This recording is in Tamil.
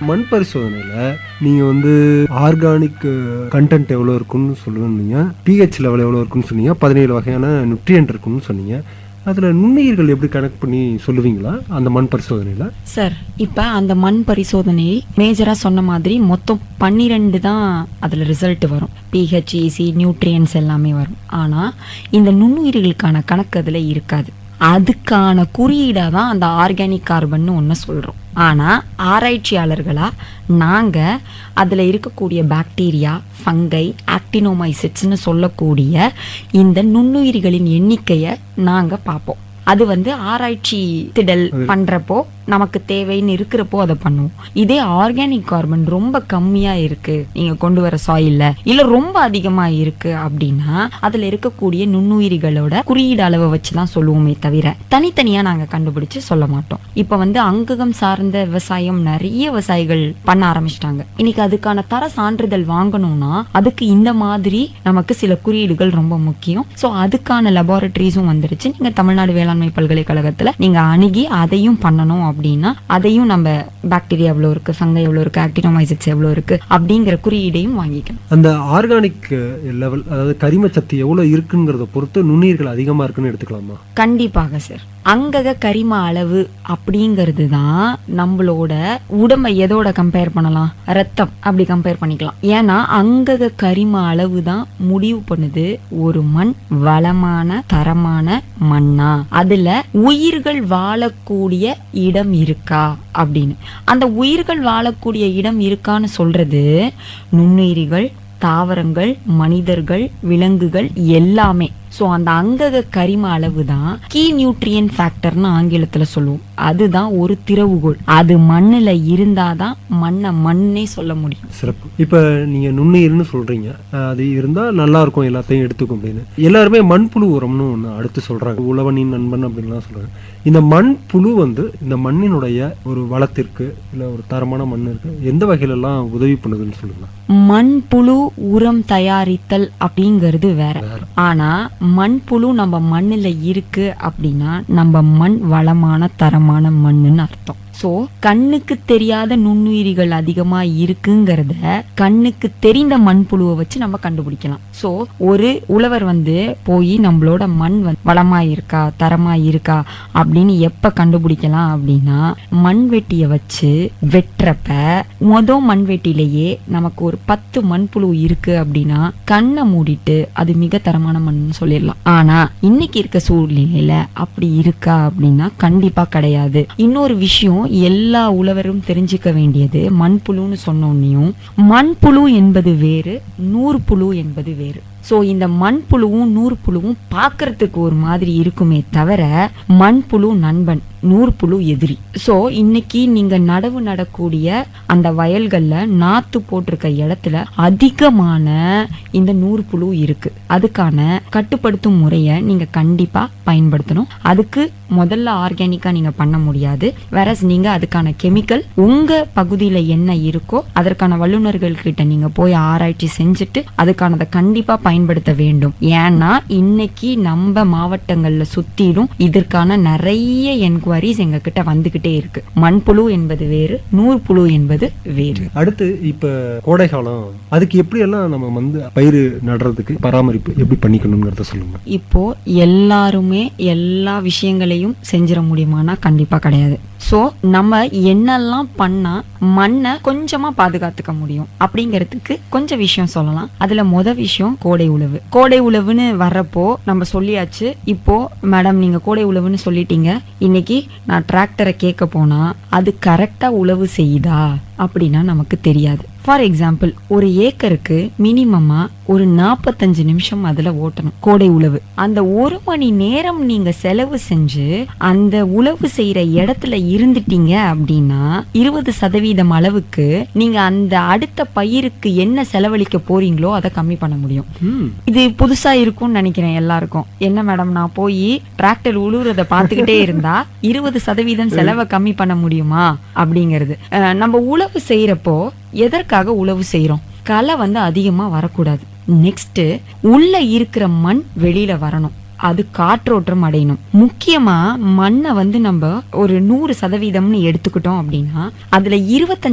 மண் பரிசோதனையில் நீங்கள் வந்து ஆர்கானிக் கண்டென்ட் எவ்வளோ இருக்குன்னு சொல்லுவீங்க பிஹெச் லெவல் எவ்வளோ இருக்குன்னு சொன்னீங்க பதினேழு வகையான நியூட்ரியன்ட் இருக்குன்னு சொன்னீங்க அதில் நுண்ணுயிர்கள் எப்படி கனெக்ட் பண்ணி சொல்லுவீங்களா அந்த மண் பரிசோதனையில் சார் இப்போ அந்த மண் பரிசோதனை மேஜராக சொன்ன மாதிரி மொத்தம் பன்னிரெண்டு தான் அதில் ரிசல்ட் வரும் பிஹெச் இசி நியூட்ரியன்ஸ் எல்லாமே வரும் ஆனால் இந்த நுண்ணுயிர்களுக்கான கணக்கு அதில் இருக்காது அதுக்கான குறியீடாக தான் அந்த ஆர்கானிக் கார்பன்னு ஒன்று சொல்கிறோம் ஆனால் ஆராய்ச்சியாளர்களாக நாங்கள் அதில் இருக்கக்கூடிய பாக்டீரியா ஃபங்கை ஆக்டினோமைசிட்ஸ்னு சொல்லக்கூடிய இந்த நுண்ணுயிரிகளின் எண்ணிக்கையை நாங்கள் பார்ப்போம் அது வந்து ஆராய்ச்சி திடல் பண்றப்போ நமக்கு தேவைன்னு இருக்கிறப்போ அதை பண்ணுவோம் இதே ஆர்கானிக் கார்பன் ரொம்ப கம்மியா இருக்கு நீங்க கொண்டு வர சாயில்ல இல்ல ரொம்ப அதிகமா இருக்கு அப்படின்னா அதுல இருக்கக்கூடிய நுண்ணுயிரிகளோட குறியீடு அளவை வச்சுதான் சொல்லுவோமே தவிர தனித்தனியா நாங்க கண்டுபிடிச்சு சொல்ல மாட்டோம் இப்ப வந்து அங்ககம் சார்ந்த விவசாயம் நிறைய விவசாயிகள் பண்ண ஆரம்பிச்சிட்டாங்க இன்னைக்கு அதுக்கான தர சான்றிதழ் வாங்கணும்னா அதுக்கு இந்த மாதிரி நமக்கு சில குறியீடுகள் ரொம்ப முக்கியம் சோ அதுக்கான லெபார்டரிஸும் வந்துருச்சு நீங்க தமிழ்நாடு வேளாண்மை பல்கலைக்கழகத்துல நீங்க அணுகி அதையும் பண்ணணும் அப்படின்னா அதையும் நம்ம பாக்டீரியா எவ்வளவு இருக்கு ஃபங்கை எவ்வளவு இருக்கு ஆக்டினோமைசிட்ஸ் எவ்வளவு இருக்கு அப்படிங்கிற குறியீடையும் வாங்கிக்கணும் அந்த ஆர்கானிக் லெவல் அதாவது கரிமச்சத்து எவ்வளோ இருக்குங்கிறத பொறுத்து நுண்ணுயிர்கள் அதிகமாக இருக்குன்னு எடுத்துக்கலாமா கண்டிப்பாக சார் அங்கக கரிம அளவு அப்படிங்கிறது தான் நம்மளோட உடம்பை எதோட கம்பேர் பண்ணலாம் ரத்தம் அப்படி கம்பேர் பண்ணிக்கலாம் ஏன்னா அங்கக கரிம அளவு தான் முடிவு பண்ணுது ஒரு மண் வளமான தரமான மண்ணா அதுல உயிர்கள் வாழக்கூடிய இடம் இருக்கா அப்படின்னு அந்த உயிர்கள் வாழக்கூடிய இடம் இருக்கான்னு சொல்றது நுண்ணுயிரிகள் தாவரங்கள் மனிதர்கள் விலங்குகள் எல்லாமே ஸோ அந்த அங்கக கரிம அளவு தான் கீ நியூட்ரியன் ஃபேக்டர்னு ஆங்கிலத்தில் சொல்லுவோம் அதுதான் ஒரு திறவுகோல் அது மண்ணில் இருந்தாதான் மண்ணை மண்ணே சொல்ல முடியும் சிறப்பு இப்போ நீங்கள் நுண்ணுயிர்னு சொல்கிறீங்க அது இருந்தால் நல்லா இருக்கும் எல்லாத்தையும் எடுத்துக்கும் அப்படின்னு எல்லாருமே மண்புழு உரம்னு ஒன்று அடுத்து சொல்கிறாங்க உழவனின் நண்பன் அப்படின்லாம் சொல்கிறாங்க இந்த மண்புழு வந்து இந்த மண்ணினுடைய ஒரு வளத்திற்கு இல்லை ஒரு தரமான மண்ணிற்கு எந்த வகையிலலாம் உதவி பண்ணுதுன்னு சொல்லுங்க மண்புழு உரம் தயாரித்தல் அப்படிங்கிறது வேற ஆனா மண்புழு நம்ம மண்ணுல இருக்கு அப்படின்னா நம்ம மண் வளமான தரமான மண்ணுன்னு அர்த்தம் சோ கண்ணுக்கு தெரியாத நுண்ணுயிரிகள் அதிகமா இருக்குங்கிறத கண்ணுக்கு தெரிந்த மண்புழுவை வச்சு நம்ம கண்டுபிடிக்கலாம் சோ ஒரு உழவர் வந்து போய் நம்மளோட மண் வந்து வளமா இருக்கா தரமா இருக்கா அப்படின்னு எப்ப கண்டுபிடிக்கலாம் அப்படின்னா மண்வெட்டியை வச்சு வெட்டுறப்ப மொத மண்வெட்டிலேயே நமக்கு ஒரு பத்து மண்புழு இருக்கு அப்படின்னா கண்ணை மூடிட்டு அது மிக தரமான மண்ணுன்னு சொல்லிடலாம் ஆனா இன்னைக்கு இருக்க சூழ்நிலையில அப்படி இருக்கா அப்படின்னா கண்டிப்பா கிடையாது இன்னொரு விஷயம் எல்லா உழவரும் தெரிஞ்சுக்க வேண்டியது மண்புழுன்னு சொன்னோன்னையும் மண்புழு என்பது வேறு நூற்புழு என்பது வேறு ஸோ இந்த மண்புழுவும் நூற்புழுவும் பார்க்கறதுக்கு ஒரு மாதிரி இருக்குமே தவிர மண்புழு நண்பன் நூற்புழு எதிரி ஸோ இன்னைக்கு நீங்க நடவு நடக்கூடிய அந்த வயல்கள்ல நாத்து போட்டிருக்க இடத்துல அதிகமான இந்த நூற்புழு இருக்கு அதுக்கான கட்டுப்படுத்தும் முறையை நீங்க கண்டிப்பா பயன்படுத்தணும் அதுக்கு முதல்ல ஆர்கானிக்கா நீங்க பண்ண முடியாது வேற நீங்க அதுக்கான கெமிக்கல் உங்க பகுதியில என்ன இருக்கோ அதற்கான வல்லுநர்கள் கிட்ட நீங்க போய் ஆராய்ச்சி செஞ்சுட்டு அதுக்கானதை கண்டிப்பா பயன்படுத்த வேண்டும் ஏன்னா இன்னைக்கு நம்ம மாவட்டங்கள்ல சுத்திலும் இதற்கான நிறைய என்கொயரிஸ் எங்க கிட்ட வந்துகிட்டே இருக்கு மண்புழு என்பது வேறு நூற்புழு என்பது வேறு அடுத்து இப்போ கோடை காலம் அதுக்கு எப்படியெல்லாம் நம்ம வந்து பயிர் நடுறதுக்கு பராமரிப்பு எப்படி பண்ணிக்கணுங்கிறத சொல்லுங்க இப்போ எல்லாருமே எல்லா விஷயங்களையும் செஞ்சிட முடியுமானா கண்டிப்பா கிடையாது ஸோ நம்ம என்னெல்லாம் பண்ணா மண்ணை கொஞ்சமா பாதுகாத்துக்க முடியும் அப்படிங்கிறதுக்கு கொஞ்சம் விஷயம் சொல்லலாம் அதுல முத விஷயம் கோடை உழவு கோடை உழவுன்னு வர்றப்போ நம்ம சொல்லியாச்சு இப்போ மேடம் நீங்க கோடை உழவுன்னு சொல்லிட்டீங்க இன்னைக்கு நான் டிராக்டரை கேட்க போனா அது கரெக்டா உழவு செய்யுதா அப்படின்னா நமக்கு தெரியாது ஃபார் எக்ஸாம்பிள் ஒரு ஏக்கருக்கு மினிமமா ஒரு நாற்பத்தஞ்சு நிமிஷம் அதுல ஓட்டணும் கோடை உழவு அந்த ஒரு மணி நேரம் நீங்க செலவு செஞ்சு அந்த உழவு செய்யற இடத்துல இருந்துட்டீங்க அப்படின்னா இருபது சதவீதம் அளவுக்கு நீங்க அந்த அடுத்த பயிருக்கு என்ன செலவழிக்க போறீங்களோ அதை கம்மி பண்ண முடியும் ம் இது புதுசா இருக்கும்னு நினைக்கிறேன் எல்லாருக்கும் என்ன மேடம் நான் போய் டிராக்டர் உழுவுறத பார்த்துக்கிட்டே இருந்தா இருபது சதவீதம் செலவை கம்மி பண்ண முடியுமா அப்படிங்கிறது அஹ் நம்ம உழவு செய்யறப்போ எதற்காக உழவு செய்யறோம் களை வந்து அதிகமா வரக்கூடாது நெக்ஸ்ட் உள்ள இருக்கிற மண் வெளியில வரணும் அது காற்றோட்டம் அடையணும் முக்கியமா மண்ணை வந்து நம்ம ஒரு நூறு சதவீதம்னு எடுத்துக்கிட்டோம் அப்படின்னா அதுல இருபத்தஞ்சு